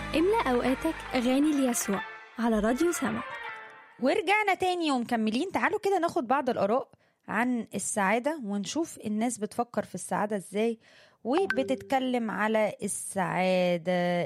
املأ أوقاتك أغاني ليسوع على راديو سما ورجعنا تاني ومكملين تعالوا كده ناخد بعض الآراء عن السعادة ونشوف الناس بتفكر في السعادة ازاي وبتتكلم على السعادة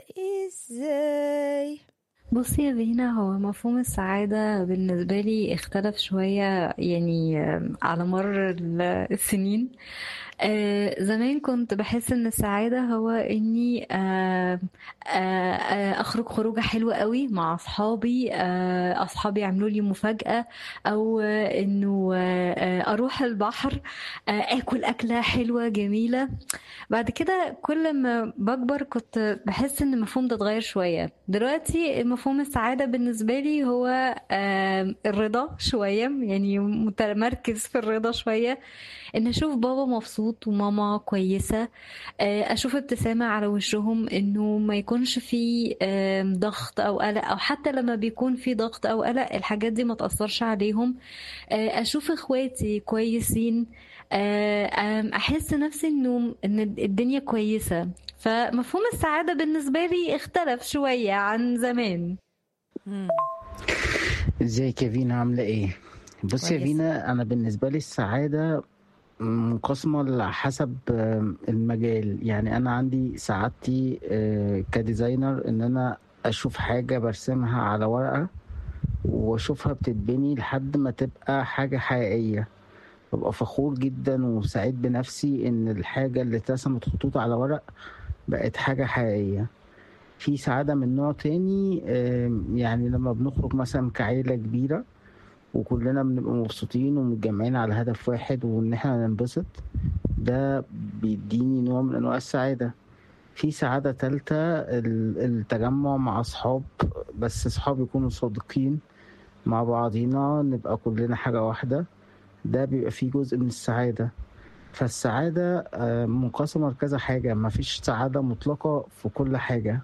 ازاي بصي يا بينا هو مفهوم السعادة بالنسبة لي اختلف شوية يعني آم، على مر ال- السنين آه، زمان كنت بحس ان السعادة هو اني آه، آه، آه، اخرج خروجة حلوة قوي مع اصحابي آه، اصحابي يعملوا لي مفاجأة او آه، انه آه، آه، اروح البحر آه، اكل اكلة حلوة جميلة بعد كده كل ما بكبر كنت بحس ان المفهوم ده اتغير شوية دلوقتي مفهوم السعادة بالنسبة لي هو آم، الرضا شوية يعني متمركز في الرضا شوية ان اشوف بابا مبسوط وماما كويسة آه، اشوف ابتسامة على وشهم انه ما يكونش في آم، ضغط او قلق او حتى لما بيكون في ضغط او قلق الحاجات دي ما تأثرش عليهم آه، اشوف اخواتي كويسين آه، آم، احس نفسي انه ان الدنيا كويسة فمفهوم السعادة بالنسبة لي اختلف شوية عن زمان مم. ازيك يا فينا عاملة ايه؟ بصي يا كويسة. فينا انا بالنسبة لي السعادة منقسمة على حسب آم، المجال يعني انا عندي سعادتي آه، كديزاينر ان انا اشوف حاجة برسمها على ورقة واشوفها بتتبني لحد ما تبقى حاجة حقيقية ببقى فخور جدا وسعيد بنفسي ان الحاجة اللي اترسمت خطوط على ورق بقت حاجة حقيقية في سعادة من نوع تاني آم، يعني لما بنخرج مثلا كعيلة كبيرة وكلنا بنبقى مبسوطين ومتجمعين على هدف واحد وإن احنا ننبسط ده بيديني نوع من أنواع السعادة في سعادة تالتة ال- التجمع مع أصحاب بس أصحاب يكونوا صادقين مع بعضينا نبقى كلنا حاجة واحدة ده بيبقى فيه جزء من السعادة فالسعادة آه، منقسمة لكذا حاجة مفيش سعادة مطلقة في كل حاجة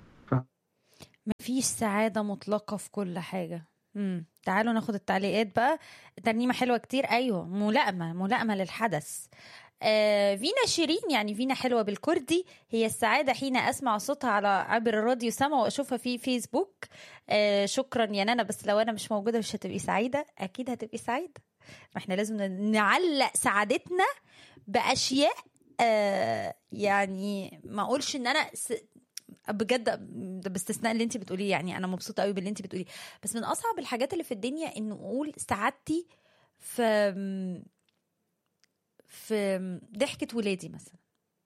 مفيش سعادة مطلقة في كل حاجة مم. تعالوا ناخد التعليقات بقى ترنيمة حلوة كتير أيوة ملائمة ملائمة للحدث آه فينا شيرين يعني فينا حلوة بالكردي هي السعادة حين أسمع صوتها على عبر الراديو سما وأشوفها في فيسبوك آه شكرا يا نانا بس لو أنا مش موجودة مش هتبقي سعيدة أكيد هتبقي سعيدة ما احنا لازم نعلق سعادتنا بأشياء آه يعني ما أقولش إن أنا س... بجد ده باستثناء اللي انت بتقوليه يعني انا مبسوطه قوي باللي انت بتقوليه بس من اصعب الحاجات اللي في الدنيا ان اقول سعادتي في في ضحكه ولادي مثلا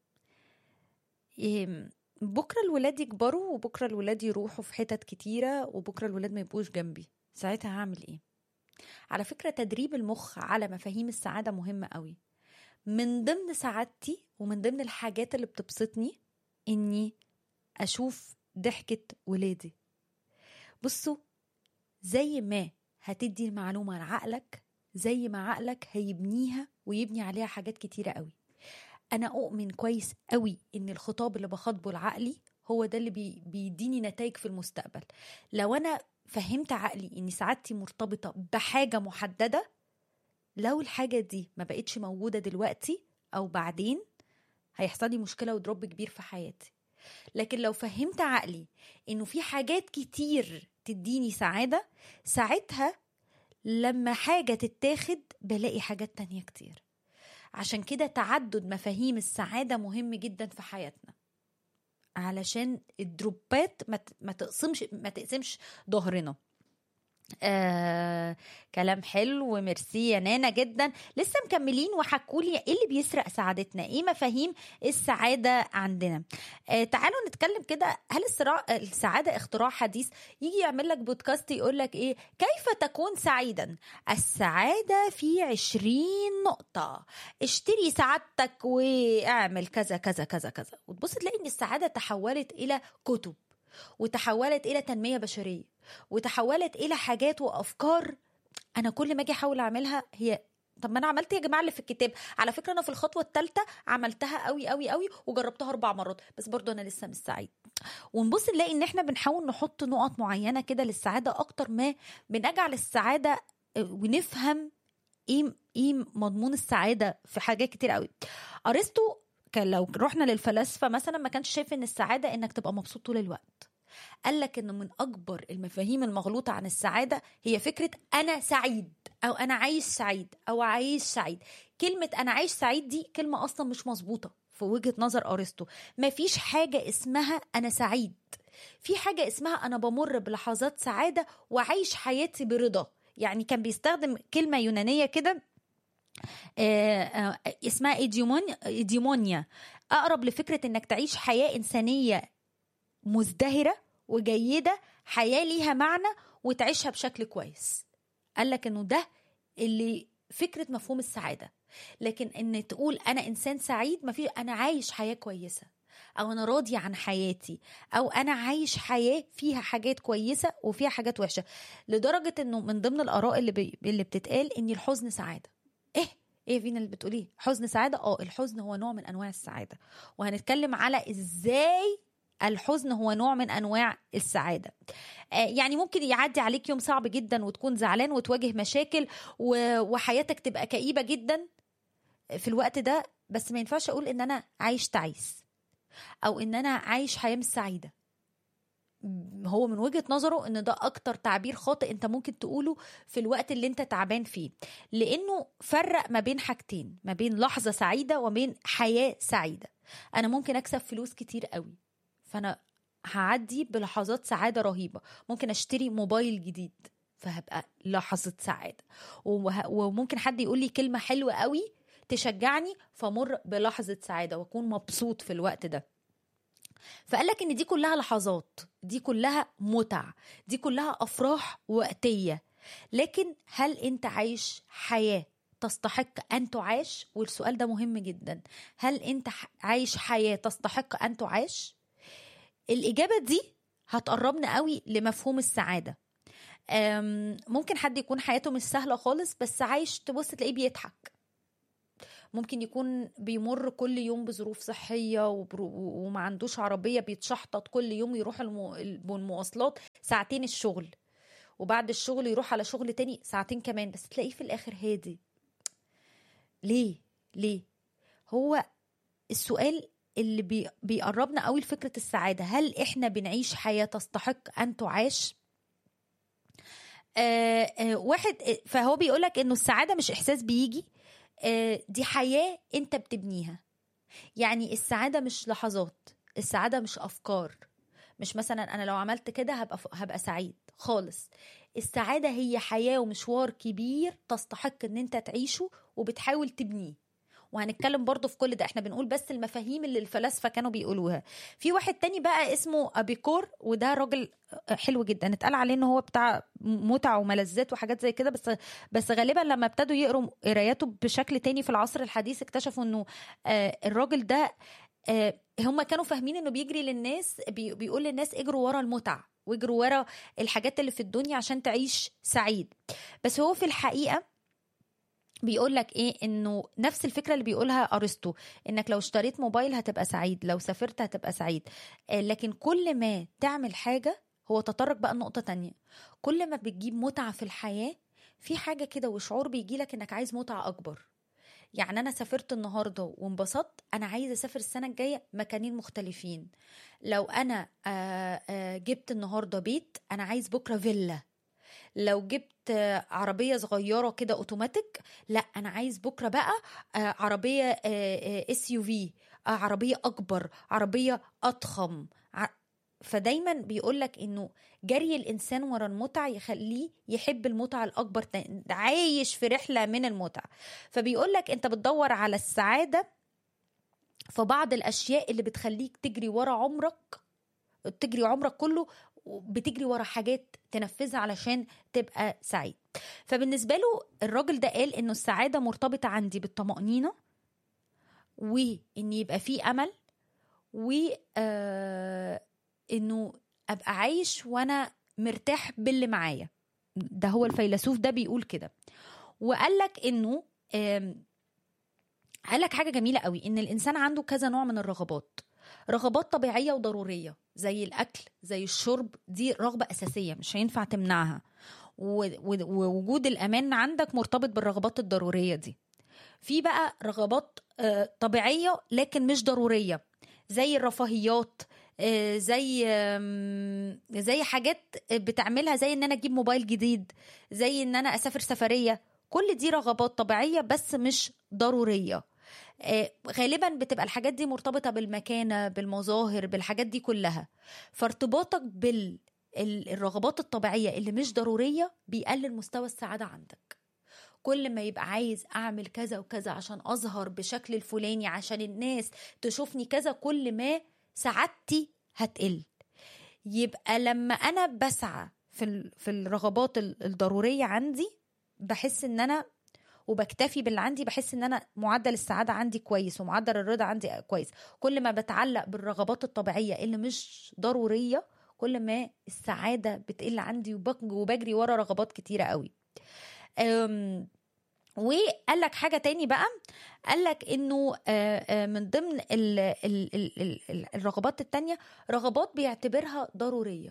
إيه، بكره الولاد يكبروا وبكره الولاد يروحوا في حتت كتيره وبكره الولاد ما يبقوش جنبي ساعتها هعمل ايه على فكره تدريب المخ على مفاهيم السعاده مهمه قوي من ضمن سعادتي ومن ضمن الحاجات اللي بتبسطني اني اشوف ضحكة ولادي بصوا زي ما هتدي المعلومة لعقلك زي ما عقلك هيبنيها ويبني عليها حاجات كتيرة قوي انا اؤمن كويس قوي ان الخطاب اللي بخاطبه لعقلي هو ده اللي بي بيديني نتائج في المستقبل لو انا فهمت عقلي ان سعادتي مرتبطة بحاجة محددة لو الحاجة دي ما بقتش موجودة دلوقتي او بعدين هيحصل لي مشكلة ودروب كبير في حياتي لكن لو فهمت عقلي انه في حاجات كتير تديني سعادة ساعتها لما حاجة تتاخد بلاقي حاجات تانية كتير عشان كده تعدد مفاهيم السعادة مهم جدا في حياتنا علشان الدروبات ما ت- ما تقسمش ما تقسمش ظهرنا آه، كلام حلو وميرسي يا نانا جدا لسه مكملين وحكوا لي ايه اللي بيسرق سعادتنا ايه مفاهيم السعاده عندنا آه تعالوا نتكلم كده هل الصراع السعاده اختراع حديث يجي يعمل لك بودكاست يقول لك ايه كيف تكون سعيدا السعاده في عشرين نقطه اشتري سعادتك واعمل كذا كذا كذا كذا وتبص تلاقي ان السعاده تحولت الى كتب وتحولت الى تنميه بشريه وتحولت الى حاجات وافكار انا كل ما اجي احاول اعملها هي طب ما انا عملت يا جماعه اللي في الكتاب على فكره انا في الخطوه الثالثه عملتها قوي قوي قوي وجربتها اربع مرات بس برضو انا لسه مش سعيد ونبص نلاقي ان احنا بنحاول نحط نقط معينه كده للسعاده اكتر ما بنجعل السعاده ونفهم ايه ايه مضمون السعاده في حاجات كتير قوي ارسطو كان لو رحنا للفلاسفه مثلا ما كانش شايف ان السعاده انك تبقى مبسوط طول الوقت قال لك ان من اكبر المفاهيم المغلوطه عن السعاده هي فكره انا سعيد او انا عايش سعيد او عايش سعيد كلمه انا عايش سعيد دي كلمه اصلا مش مظبوطه في وجهه نظر ارسطو مفيش حاجه اسمها انا سعيد في حاجه اسمها انا بمر بلحظات سعاده وعايش حياتي برضا يعني كان بيستخدم كلمه يونانيه كده آه، آه، اسمها إيديومون- ايديمونيا اقرب لفكره انك تعيش حياه انسانيه مزدهره وجيده حياه ليها معنى وتعيشها بشكل كويس قال لك انه ده اللي فكره مفهوم السعاده لكن ان تقول انا انسان سعيد ما في انا عايش حياه كويسه او انا راضي عن حياتي او انا عايش حياه فيها حاجات كويسه وفيها حاجات وحشه لدرجه انه من ضمن الاراء اللي بي... اللي بتتقال ان الحزن سعاده ايه ايه فينا اللي بتقوليه حزن سعاده اه الحزن هو نوع من انواع السعاده وهنتكلم على ازاي الحزن هو نوع من انواع السعاده آه، يعني ممكن يعدي عليك يوم صعب جدا وتكون زعلان وتواجه مشاكل و- وحياتك تبقى كئيبه جدا في الوقت ده بس ما ينفعش اقول ان انا عايش تعيس او ان انا عايش حياه مش سعيده هو من وجهه نظره ان ده اكتر تعبير خاطئ انت ممكن تقوله في الوقت اللي انت تعبان فيه لانه فرق ما بين حاجتين ما بين لحظه سعيده وما بين حياه سعيده انا ممكن اكسب فلوس كتير قوي فانا هعدي بلحظات سعاده رهيبه ممكن اشتري موبايل جديد فهبقى لحظه سعاده وه- وممكن حد يقول لي كلمه حلوه قوي تشجعني فمر بلحظه سعاده واكون مبسوط في الوقت ده فقال لك ان دي كلها لحظات دي كلها متع دي كلها افراح وقتيه لكن هل انت عايش حياه تستحق ان تعاش والسؤال ده مهم جدا هل انت ح- عايش حياه تستحق ان تعاش الاجابه دي هتقربنا قوي لمفهوم السعاده أم، ممكن حد يكون حياته مش سهله خالص بس عايش تبص تلاقيه بيضحك ممكن يكون بيمر كل يوم بظروف صحية وبرو- وما عندوش عربية بيتشحطط كل يوم يروح المو... المواصلات ساعتين الشغل وبعد الشغل يروح على شغل تاني ساعتين كمان بس تلاقيه في الآخر هادي ليه ليه هو السؤال اللي بي... بيقربنا قوي لفكرة السعادة هل احنا بنعيش حياة تستحق أن تعاش آه آه واحد آه، فهو بيقولك انه السعادة مش احساس بيجي آه، دي حياة انت بتبنيها يعني السعادة مش لحظات السعادة مش أفكار مش مثلا أنا لو عملت كده هبقى هبقى سعيد خالص السعادة هي حياة ومشوار كبير تستحق إن أنت تعيشه وبتحاول تبنيه وهنتكلم برضو في كل ده احنا بنقول بس المفاهيم اللي الفلاسفة كانوا بيقولوها في واحد تاني بقى اسمه أبيكور وده راجل حلو جدا اتقال عليه ان هو بتاع متع وملذات وحاجات زي كده بس بس غالبا لما ابتدوا يقروا قراياته بشكل تاني في العصر الحديث اكتشفوا انه آه، الراجل ده آه، هم كانوا فاهمين انه بيجري للناس بي- بيقول للناس اجروا ورا المتع واجروا ورا الحاجات اللي في الدنيا عشان تعيش سعيد بس هو في الحقيقه بيقول لك ايه انه نفس الفكره اللي بيقولها ارسطو انك لو اشتريت موبايل هتبقى سعيد لو سافرت هتبقى سعيد آه، لكن كل ما تعمل حاجه هو تطرق بقى نقطه تانية كل ما بتجيب متعه في الحياه في حاجه كده وشعور بيجي لك انك عايز متعه اكبر يعني انا سافرت النهارده وانبسطت انا عايزه اسافر السنه الجايه مكانين مختلفين لو انا آه، آه، جبت النهارده بيت انا عايز بكره فيلا لو جبت آه، عربيه صغيره كده اوتوماتيك لا انا عايز بكره بقى آه، عربيه اس يو في عربيه اكبر عربيه اضخم ع- فدايما بيقول لك انه جري الانسان ورا المتع يخليه يحب المتعه الاكبر تاني. عايش في رحله من المتع فبيقول لك انت بتدور على السعاده في بعض الاشياء اللي بتخليك تجري ورا عمرك تجري عمرك كله بتجري ورا حاجات تنفذها علشان تبقى سعيد فبالنسبه له الراجل ده قال انه السعاده مرتبطه عندي بالطمانينه وان يبقى في امل و آه انه ابقى عايش وانا مرتاح باللي معايا ده هو الفيلسوف ده بيقول كده وقال لك انه آم، قال لك حاجه جميله قوي ان الانسان عنده كذا نوع من الرغبات رغبات طبيعيه وضروريه زي الاكل زي الشرب دي رغبه اساسيه مش هينفع تمنعها و- و- ووجود الامان عندك مرتبط بالرغبات الضروريه دي في بقى رغبات آه، طبيعيه لكن مش ضروريه زي الرفاهيات آه، زي آم، زي حاجات بتعملها زي ان انا اجيب موبايل جديد زي ان انا اسافر سفريه كل دي رغبات طبيعيه بس مش ضروريه آه، غالبا بتبقى الحاجات دي مرتبطه بالمكانه بالمظاهر بالحاجات دي كلها فارتباطك بال ال- الرغبات الطبيعيه اللي مش ضروريه بيقلل مستوى السعاده عندك كل ما يبقى عايز اعمل كذا وكذا عشان اظهر بشكل الفلاني عشان الناس تشوفني كذا كل ما سعادتي هتقل يبقى لما انا بسعى في ال- في الرغبات ال- الضروريه عندي بحس ان انا وبكتفي باللي عندي بحس ان انا معدل السعاده عندي كويس ومعدل الرضا عندي كويس كل ما بتعلق بالرغبات الطبيعيه اللي مش ضروريه كل ما السعاده بتقل عندي وبج- وبجري ورا رغبات كتيره قوي أم، وقال لك حاجه تاني بقى قال لك انه آه، آه، من ضمن ال ال ال ال ال الرغبات التانية رغبات بيعتبرها ضروريه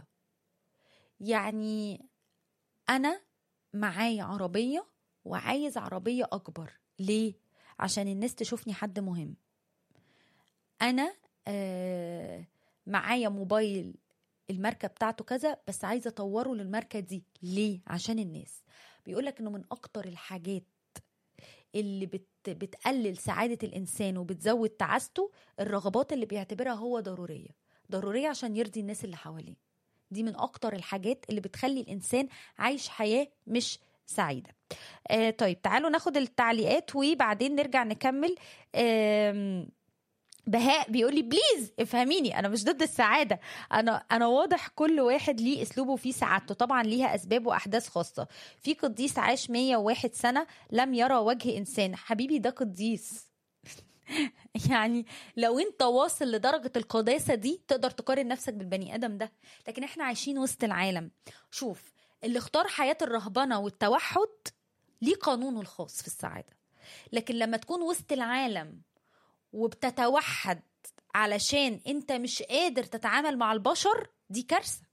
يعني انا معايا عربيه وعايز عربيه اكبر ليه عشان الناس تشوفني حد مهم انا آه، معايا موبايل الماركه بتاعته كذا بس عايزه اطوره للماركه دي ليه عشان الناس بيقولك انه من اكتر الحاجات اللي بت بتقلل سعادة الإنسان وبتزود تعاسته الرغبات اللي بيعتبرها هو ضرورية ضرورية عشان يرضي الناس اللي حواليه دي من أكتر الحاجات اللي بتخلي الإنسان عايش حياة مش سعيدة آه طيب تعالوا ناخد التعليقات وبعدين نرجع نكمل آم، بهاء بيقول لي بليز افهميني انا مش ضد السعاده انا انا واضح كل واحد ليه اسلوبه فيه سعادته طبعا ليها اسباب واحداث خاصه في قديس عاش 101 سنه لم يرى وجه انسان حبيبي ده قديس يعني لو انت واصل لدرجه القداسه دي تقدر تقارن نفسك بالبني ادم ده لكن احنا عايشين وسط العالم شوف اللي اختار حياه الرهبنه والتوحد ليه قانونه الخاص في السعاده لكن لما تكون وسط العالم وبتتوحد علشان انت مش قادر تتعامل مع البشر دي كارثه